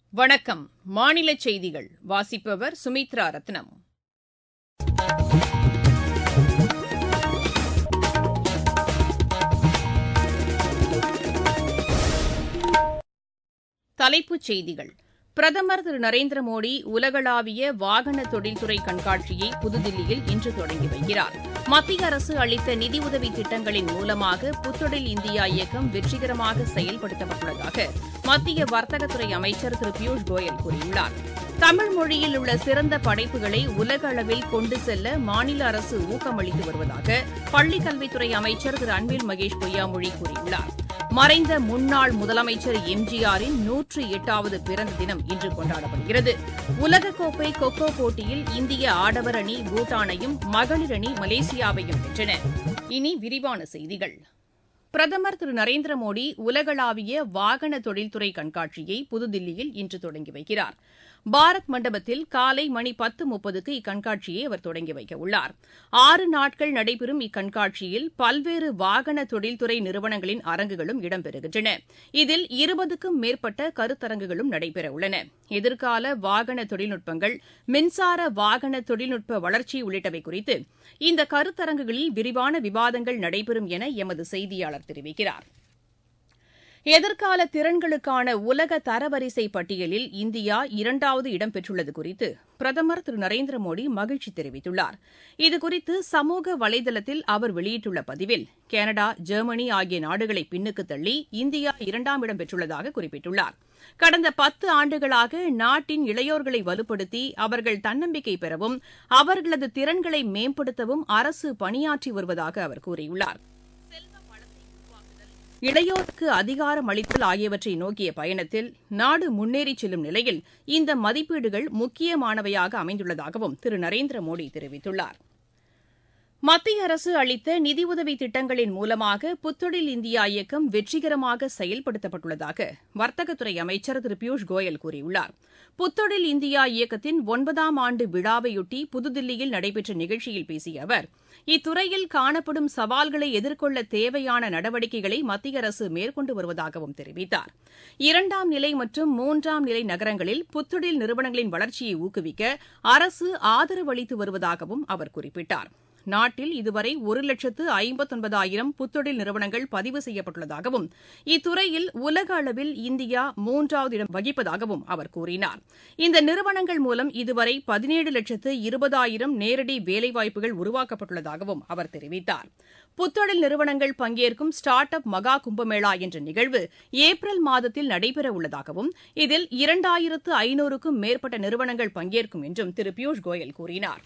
வணக்கம் மாநில செய்திகள் வாசிப்பவர் சுமித்ரா ரத்னம் தலைப்புச் செய்திகள் பிரதமர் திரு நரேந்திர மோடி உலகளாவிய வாகன தொழில்துறை கண்காட்சியை புதுதில்லியில் இன்று தொடங்கி வைக்கிறார் மத்திய அரசு அளித்த நிதியுதவி திட்டங்களின் மூலமாக புத்தொழில் இந்தியா இயக்கம் வெற்றிகரமாக செயல்படுத்தப்பட்டுள்ளதாக மத்திய வர்த்தகத்துறை அமைச்சர் திரு பியூஷ் கோயல் கூறியுள்ளார் தமிழ் மொழியில் உள்ள சிறந்த படைப்புகளை உலக அளவில் கொண்டு செல்ல மாநில அரசு ஊக்கமளித்து வருவதாக பள்ளிக் கல்வித்துறை அமைச்சர் திரு அன்பில் மகேஷ் பொய்யாமொழி கூறியுள்ளார் மறைந்த முன்னாள் முதலமைச்சர் எம்ஜிஆரின் நூற்று எட்டாவது பிறந்த தினம் இன்று கொண்டாடப்படுகிறது உலகக்கோப்பை கொக்கோ போட்டியில் இந்திய ஆடவர் அணி பூட்டானையும் மகளிர் அணி மலேசியாவையும் வென்றன இனி விரிவான செய்திகள் பிரதமர் திரு நரேந்திர மோடி உலகளாவிய வாகன தொழில்துறை கண்காட்சியை புதுதில்லியில் இன்று தொடங்கி வைக்கிறார் பாரத் மண்டபத்தில் காலை மணி பத்து முப்பதுக்கு இக்கண்காட்சியை அவர் தொடங்கி வைக்க உள்ளார் ஆறு நாட்கள் நடைபெறும் இக்கண்காட்சியில் பல்வேறு வாகன தொழில்துறை நிறுவனங்களின் அரங்குகளும் இடம்பெறுகின்றன இதில் இருபதுக்கும் மேற்பட்ட கருத்தரங்குகளும் நடைபெறவுள்ளன எதிர்கால வாகன தொழில்நுட்பங்கள் மின்சார வாகன தொழில்நுட்ப வளர்ச்சி உள்ளிட்டவை குறித்து இந்த கருத்தரங்குகளில் விரிவான விவாதங்கள் நடைபெறும் என எமது செய்தியாளர் தெரிவிக்கிறார் எதிர்கால திறன்களுக்கான உலக தரவரிசை பட்டியலில் இந்தியா இரண்டாவது இடம் பெற்றுள்ளது குறித்து பிரதமர் திரு நரேந்திர மோடி மகிழ்ச்சி தெரிவித்துள்ளார் இதுகுறித்து சமூக வலைதளத்தில் அவர் வெளியிட்டுள்ள பதிவில் கனடா ஜெர்மனி ஆகிய நாடுகளை பின்னுக்கு தள்ளி இந்தியா இரண்டாம் இடம் பெற்றுள்ளதாக குறிப்பிட்டுள்ளார் கடந்த பத்து ஆண்டுகளாக நாட்டின் இளையோர்களை வலுப்படுத்தி அவர்கள் தன்னம்பிக்கை பெறவும் அவர்களது திறன்களை மேம்படுத்தவும் அரசு பணியாற்றி வருவதாக அவர் கூறியுள்ளார் இளையோருக்கு அதிகாரம் அளித்தல் ஆகியவற்றை நோக்கிய பயணத்தில் நாடு முன்னேறிச் செல்லும் நிலையில் இந்த மதிப்பீடுகள் முக்கியமானவையாக அமைந்துள்ளதாகவும் திரு நரேந்திர மோடி தெரிவித்துள்ளார் மத்திய அரசு அளித்த நிதியுதவி திட்டங்களின் மூலமாக புத்தொழில் இந்தியா இயக்கம் வெற்றிகரமாக செயல்படுத்தப்பட்டுள்ளதாக வர்த்தகத்துறை அமைச்சர் திரு பியூஷ் கோயல் கூறியுள்ளார் புத்தொழில் இந்தியா இயக்கத்தின் ஒன்பதாம் ஆண்டு விழாவையொட்டி புதுதில்லியில் நடைபெற்ற நிகழ்ச்சியில் பேசிய அவர் இத்துறையில் காணப்படும் சவால்களை எதிர்கொள்ள தேவையான நடவடிக்கைகளை மத்திய அரசு மேற்கொண்டு வருவதாகவும் தெரிவித்தார் இரண்டாம் நிலை மற்றும் மூன்றாம் நிலை நகரங்களில் புத்தொழில் நிறுவனங்களின் வளர்ச்சியை ஊக்குவிக்க அரசு ஆதரவு அளித்து வருவதாகவும் அவர் குறிப்பிட்டார் நாட்டில் இதுவரை ஒரு லட்சத்து ஐம்பத்தொன்பதாயிரம் புத்தொழில் நிறுவனங்கள் பதிவு செய்யப்பட்டுள்ளதாகவும் இத்துறையில் உலக அளவில் இந்தியா மூன்றாவது இடம் வகிப்பதாகவும் அவர் கூறினார் இந்த நிறுவனங்கள் மூலம் இதுவரை பதினேழு லட்சத்து இருபதாயிரம் நேரடி வேலைவாய்ப்புகள் உருவாக்கப்பட்டுள்ளதாகவும் அவர் தெரிவித்தார் புத்தொழில் நிறுவனங்கள் பங்கேற்கும் ஸ்டார்ட் அப் மகா கும்பமேளா என்ற நிகழ்வு ஏப்ரல் மாதத்தில் நடைபெறவுள்ளதாகவும் இதில் இரண்டாயிரத்து ஐநூறுக்கும் மேற்பட்ட நிறுவனங்கள் பங்கேற்கும் என்றும் திரு பியூஷ் கோயல் கூறினார்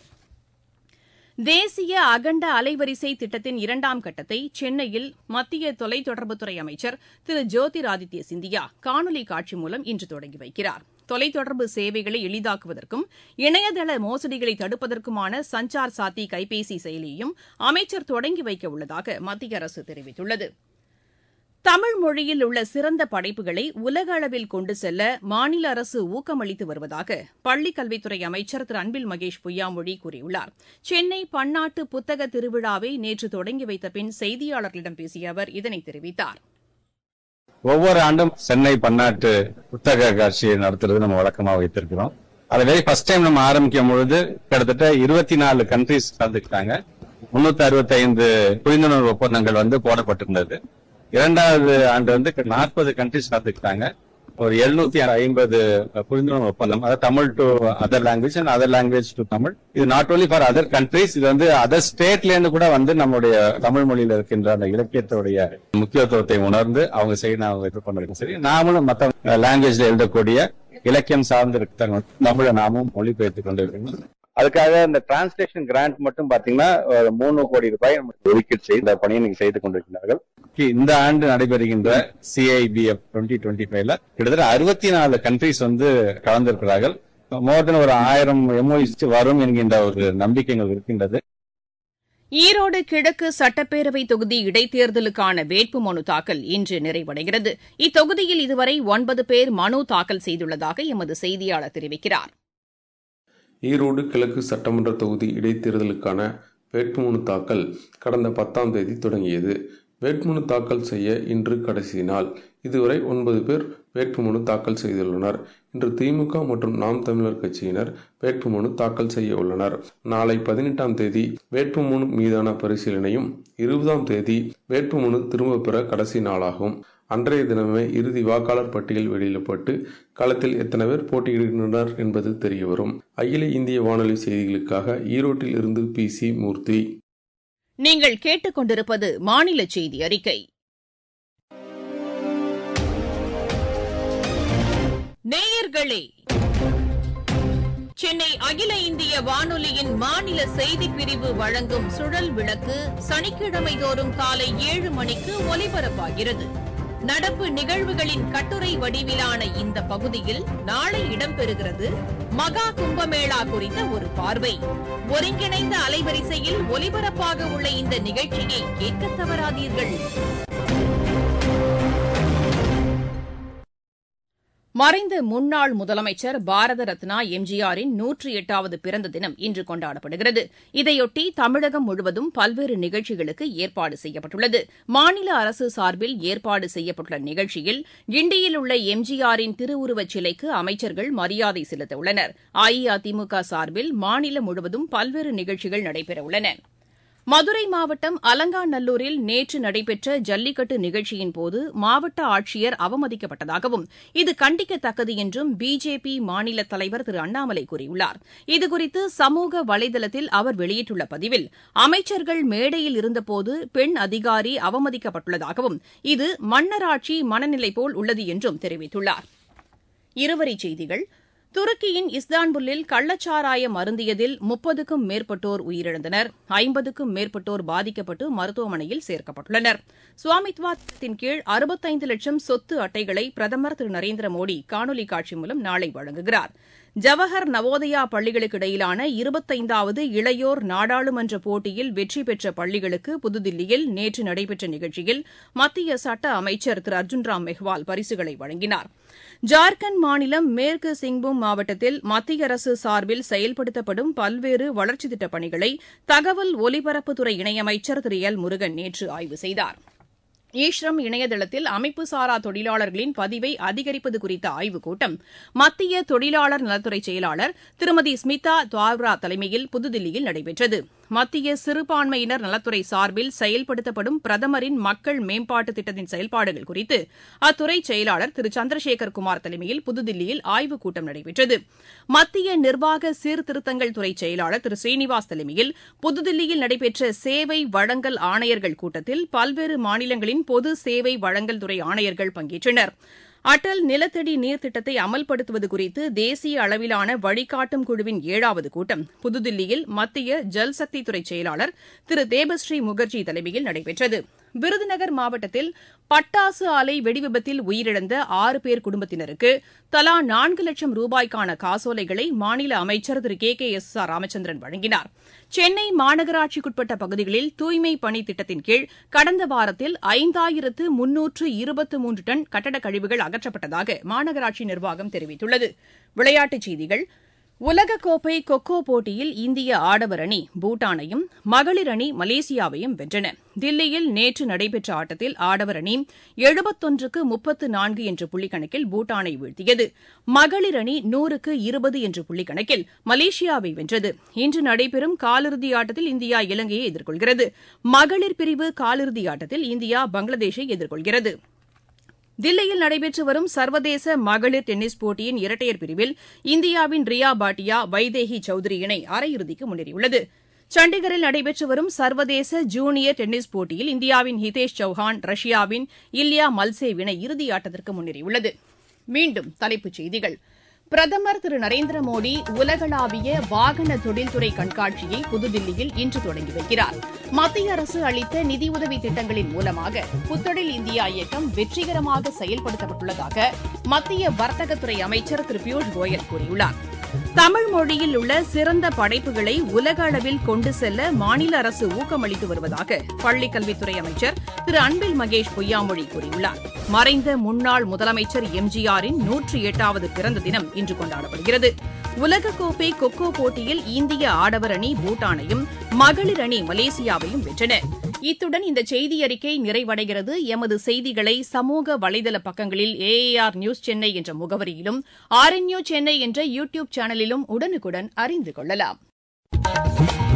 தேசிய அகண்ட அலைவரிசை திட்டத்தின் இரண்டாம் கட்டத்தை சென்னையில் மத்திய தொலைத்தொடர்புத்துறை அமைச்சர் திரு ஜோதிராதித்ய சிந்தியா காணொலி காட்சி மூலம் இன்று தொடங்கி வைக்கிறார் தொலைத்தொடர்பு சேவைகளை எளிதாக்குவதற்கும் இணையதள மோசடிகளை தடுப்பதற்குமான சஞ்சார் சாத்தி கைபேசி செயலியையும் அமைச்சர் தொடங்கி வைக்க உள்ளதாக மத்திய அரசு தெரிவித்துள்ளது தமிழ் மொழியில் உள்ள சிறந்த படைப்புகளை உலக அளவில் கொண்டு செல்ல மாநில அரசு ஊக்கமளித்து வருவதாக பள்ளிக் கல்வித்துறை அமைச்சர் திரு அன்பில் மகேஷ் பொய்யாமொழி கூறியுள்ளார் சென்னை பன்னாட்டு புத்தக திருவிழாவை நேற்று தொடங்கி வைத்த பின் செய்தியாளர்களிடம் பேசிய அவர் இதனை தெரிவித்தார் ஒவ்வொரு ஆண்டும் சென்னை பன்னாட்டு புத்தக காட்சியை நடத்துறது நம்ம வழக்கமா வைத்திருக்கிறோம் அதை வெரி ஃபர்ஸ்ட் டைம் நம்ம ஆரம்பிக்கும் பொழுது கிட்டத்தட்ட இருபத்தி நாலு கண்ட்ரிஸ் கலந்துக்கிட்டாங்க முன்னூத்தி அறுபத்தி ஐந்து புரிந்துணர்வு ஒப்பந்தங்கள் வந்து போடப்பட்டிருந்தது இரண்டாவது ஆண்டு வந்து நாற்பது கண்ட்ரிஸ் கலந்துக்கிட்டாங்க ஒரு எழுநூத்தி ஐம்பது புரிந்துணர்வு ஒப்பந்தம் அதாவது Tamil to other language and other language to Tamil இது not only for other countries இது வந்து அதர் ஸ்டேட்ல இருந்து கூட வந்து நம்முடைய தமிழ் மொழியில இருக்கின்ற அந்த இலக்கியத்துடைய முக்கியத்துவத்தை உணர்ந்து அவங்க செய்ய அவங்க இது பண்ணிருக்கோம் சரி நாமளும் மற்ற லாங்குவேஜ்ல எழுதக்கூடிய இலக்கியம் சார்ந்து இருக்கிற தமிழை நாமும் மொழிபெயர்த்து கொண்டு இருக்கணும் அதுக்காக இந்த டிரான்ஸ்லேஷன் கிராண்ட் மட்டும் பாத்தீங்கன்னா மூணு கோடி ரூபாய் ஒதுக்கீடு செய்து இந்த பணியை நீங்க செய்து கொண்டிருக்கிறார்கள் இந்த ஆண்டு நடைபெறுகின்ற சிஐபிஎஃப் டுவெண்ட்டி டுவெண்ட்டி ஃபைவ்ல கிட்டத்தட்ட அறுபத்தி நாலு கண்ட்ரிஸ் வந்து கலந்திருக்கிறார்கள் மோர் தென் ஒரு ஆயிரம் எம்ஓஇஸ் வரும் என்கின்ற ஒரு நம்பிக்கைகள் இருக்கின்றது ஈரோடு கிழக்கு சட்டப்பேரவை தொகுதி இடைத்தேர்தலுக்கான வேட்புமனு தாக்கல் இன்று நிறைவடைகிறது இத்தொகுதியில் இதுவரை ஒன்பது பேர் மனு தாக்கல் செய்துள்ளதாக எமது செய்தியாளர் தெரிவிக்கிறார் ஈரோடு கிழக்கு சட்டமன்ற தொகுதி இடைத்தேர்தலுக்கான வேட்புமனு தாக்கல் கடந்த பத்தாம் தேதி தொடங்கியது வேட்புமனு தாக்கல் செய்ய இன்று கடைசி நாள் இதுவரை ஒன்பது பேர் வேட்புமனு தாக்கல் செய்துள்ளனர் இன்று திமுக மற்றும் நாம் தமிழர் கட்சியினர் வேட்புமனு தாக்கல் செய்ய உள்ளனர் நாளை பதினெட்டாம் தேதி வேட்புமனு மீதான பரிசீலனையும் இருபதாம் தேதி வேட்புமனு திரும்ப பெற கடைசி நாளாகும் அன்றைய தினமே இறுதி வாக்காளர் பட்டியல் வெளியிடப்பட்டு களத்தில் எத்தனை பேர் போட்டியிடுகின்றனர் என்பது தெரியவரும் அகில இந்திய வானொலி செய்திகளுக்காக ஈரோட்டில் இருந்து பி சி மூர்த்தி நீங்கள் கேட்டுக்கொண்டிருப்பது மாநில செய்தி அறிக்கை நேயர்களே சென்னை அகில இந்திய வானொலியின் மாநில செய்திப் பிரிவு வழங்கும் சுழல் விளக்கு சனிக்கிழமை தோறும் காலை ஏழு மணிக்கு ஒலிபரப்பாகிறது நடப்பு நிகழ்வுகளின் கட்டுரை வடிவிலான இந்த பகுதியில் நாளை இடம்பெறுகிறது மகா கும்பமேளா குறித்த ஒரு பார்வை ஒருங்கிணைந்த அலைவரிசையில் ஒலிபரப்பாக உள்ள இந்த நிகழ்ச்சியை கேட்க தவறாதீர்கள் மறைந்த முன்னாள் முதலமைச்சர் பாரத ரத்னா எம்ஜிஆரின் நூற்றி எட்டாவது பிறந்த தினம் இன்று கொண்டாடப்படுகிறது இதையொட்டி தமிழகம் முழுவதும் பல்வேறு நிகழ்ச்சிகளுக்கு ஏற்பாடு செய்யப்பட்டுள்ளது மாநில அரசு சார்பில் ஏற்பாடு செய்யப்பட்டுள்ள நிகழ்ச்சியில் கிண்டியில் உள்ள எம்ஜிஆரின் திருவுருவச் சிலைக்கு அமைச்சர்கள் மரியாதை செலுத்த உள்ளனர் அஇஅதிமுக சார்பில் மாநிலம் முழுவதும் பல்வேறு நிகழ்ச்சிகள் நடைபெறவுள்ளன மதுரை மாவட்டம் அலங்காநல்லூரில் நேற்று நடைபெற்ற ஜல்லிக்கட்டு நிகழ்ச்சியின்போது மாவட்ட ஆட்சியர் அவமதிக்கப்பட்டதாகவும் இது கண்டிக்கத்தக்கது என்றும் பிஜேபி மாநில தலைவர் திரு அண்ணாமலை கூறியுள்ளார் இதுகுறித்து சமூக வலைதளத்தில் அவர் வெளியிட்டுள்ள பதிவில் அமைச்சர்கள் மேடையில் இருந்தபோது பெண் அதிகாரி அவமதிக்கப்பட்டுள்ளதாகவும் இது மன்னராட்சி மனநிலை போல் உள்ளது என்றும் தெரிவித்துள்ளார் இருவரிச் செய்திகள் துருக்கியின் இஸ்தான்புல்லில் கள்ளச்சாராயம் அருந்தியதில் முப்பதுக்கும் மேற்பட்டோர் உயிரிழந்தனர் ஐம்பதுக்கும் மேற்பட்டோர் பாதிக்கப்பட்டு மருத்துவமனையில் சேர்க்கப்பட்டுள்ளனர் சுவாமித்வா திட்டத்தின் கீழ் அறுபத்தைந்து லட்சம் சொத்து அட்டைகளை பிரதமர் திரு நரேந்திர மோடி காணொலி காட்சி மூலம் நாளை வழங்குகிறார் ஜவஹர் நவோதயா பள்ளிகளுக்கு இடையிலான இருபத்தைந்தாவது இளையோர் நாடாளுமன்ற போட்டியில் வெற்றி பெற்ற பள்ளிகளுக்கு புதுதில்லியில் நேற்று நடைபெற்ற நிகழ்ச்சியில் மத்திய சட்ட அமைச்சர் திரு அர்ஜுன் ராம் மெஹ்வால் பரிசுகளை வழங்கினார் ஜார்க்கண்ட் மாநிலம் மேற்கு சிங்பூம் மாவட்டத்தில் மத்திய அரசு சார்பில் செயல்படுத்தப்படும் பல்வேறு வளர்ச்சித் திட்டப் பணிகளை தகவல் ஒலிபரப்புத்துறை இணையமைச்சர் திரு எல் முருகன் நேற்று ஆய்வு செய்தார் ஈஸ்ரம் இணையதளத்தில் அமைப்புசாரா தொழிலாளர்களின் பதிவை அதிகரிப்பது குறித்த ஆய்வுக் கூட்டம் மத்திய தொழிலாளர் நலத்துறை செயலாளர் திருமதி ஸ்மிதா துவாவ்ரா தலைமையில் புதுதில்லியில் நடைபெற்றது மத்திய சிறுபான்மையினர் நலத்துறை சார்பில் செயல்படுத்தப்படும் பிரதமரின் மக்கள் மேம்பாட்டு திட்டத்தின் செயல்பாடுகள் குறித்து அத்துறை செயலாளர் திரு சந்திரசேகர் குமார் தலைமையில் புதுதில்லியில் ஆய்வுக் கூட்டம் நடைபெற்றது மத்திய நிர்வாக சீர்திருத்தங்கள் துறை செயலாளர் திரு ஸ்ரீனிவாஸ் தலைமையில் புதுதில்லியில் நடைபெற்ற சேவை வழங்கல் ஆணையர்கள் கூட்டத்தில் பல்வேறு மாநிலங்களின் பொது சேவை வழங்கல் துறை ஆணையர்கள் பங்கேற்றனர் அடல் நிலத்தடி நீர் திட்டத்தை அமல்படுத்துவது குறித்து தேசிய அளவிலான வழிகாட்டும் குழுவின் ஏழாவது கூட்டம் புதுதில்லியில் மத்திய ஜல்சக்தித்துறை செயலாளர் திரு தேபஸ்ரீ முகர்ஜி தலைமையில் நடைபெற்றது விருதுநகர் மாவட்டத்தில் பட்டாசு ஆலை வெடிவிபத்தில் உயிரிழந்த ஆறு பேர் குடும்பத்தினருக்கு தலா நான்கு லட்சம் ரூபாய்க்கான காசோலைகளை மாநில அமைச்சர் Thiru K K S R Ramachandran வழங்கினார் சென்னை மாநகராட்சிக்குட்பட்ட பகுதிகளில் தூய்மை பணி திட்டத்தின் கீழ் கடந்த வாரத்தில் ஐந்தாயிரத்து முன்னூற்று இருபத்து மூன்று டன் கட்டடக் கழிவுகள் அகற்றப்பட்டதாக மாநகராட்சி நிர்வாகம் தெரிவித்துள்ளது விளையாட்டுச் செய்திகள் உலகக்கோப்பை கொக்கோ போட்டியில் இந்திய ஆடவர் அணி பூட்டானையும் மகளிர் அணி மலேசியாவையும் வென்றன தில்லியில் நேற்று நடைபெற்ற ஆட்டத்தில் ஆடவர் அணி எழுபத்தொன்றுக்கு முப்பத்து நான்கு என்ற புள்ளிக்கணக்கில் பூட்டானை வீழ்த்தியது மகளிர் அணி நூறுக்கு இருபது என்ற புள்ளிக்கணக்கில் மலேசியாவை வென்றது இன்று நடைபெறும் காலிறுதி ஆட்டத்தில் இந்தியா இலங்கையை எதிர்கொள்கிறது மகளிர் பிரிவு காலிறுதி ஆட்டத்தில் இந்தியா பங்களாதேஷை எதிர்கொள்கிறது தில்லியில் நடைபெற்று வரும் சர்வதேச மகளிர் டென்னிஸ் போட்டியின் இரட்டையர் பிரிவில் இந்தியாவின் ரியா பாட்டியா வைதேகி சௌத்ரி இணை அரையிறுதிக்கு முன்னேறியுள்ளது சண்டிகரில் நடைபெற்று வரும் சர்வதேச ஜூனியர் டென்னிஸ் போட்டியில் இந்தியாவின் ஹிதேஷ் சௌஹான் ரஷ்யாவின் இல்யா மல்சேவ் இணை இறுதியாட்டத்திற்கு முன்னேறியுள்ளது மீண்டும் தலைப்புச் செய்திகள் பிரதமர் திரு நரேந்திர மோடி உலகளாவிய வாகன தொழில்துறை கண்காட்சியை புதுதில்லியில் இன்று தொடங்கி வைக்கிறார் மத்திய அரசு அளித்த நிதியுதவி திட்டங்களின் மூலமாக புத்தொழில் இந்தியா இயக்கம் வெற்றிகரமாக செயல்படுத்தப்பட்டுள்ளதாக மத்திய வர்த்தகத்துறை அமைச்சர் திரு பியூஷ் கோயல் கூறியுள்ளார் தமிழ் மொழியில் உள்ள சிறந்த படைப்புகளை உலக அளவில் கொண்டு செல்ல மாநில அரசு ஊக்கமளித்து வருவதாக பள்ளிக்கல்வித்துறை அமைச்சர் திரு அன்பில் மகேஷ் பொய்யாமொழி கூறியுள்ளார் மறைந்த முன்னாள் முதலமைச்சர் எம்ஜிஆரின் நூற்றி எட்டாவது பிறந்த தினம் இன்று கொண்டாடப்படுகிறது உலகக்கோப்பை கொக்கோ போட்டியில் இந்திய ஆடவர் அணி பூட்டானையும் மகளிர் அணி மலேசியாவையும் வென்றன இத்துடன் இந்த செய்தி அறிக்கை நிறைவடைகிறது எமது செய்திகளை சமூக வலைதள பக்கங்களில் ஏஏஆர் நியூஸ் சென்னை என்ற முகவரியிலும் ஆர்என்யூ சென்னை என்ற யூ டியூப் சேனலிலும் உடனுக்குடன் அறிந்து கொள்ளலாம்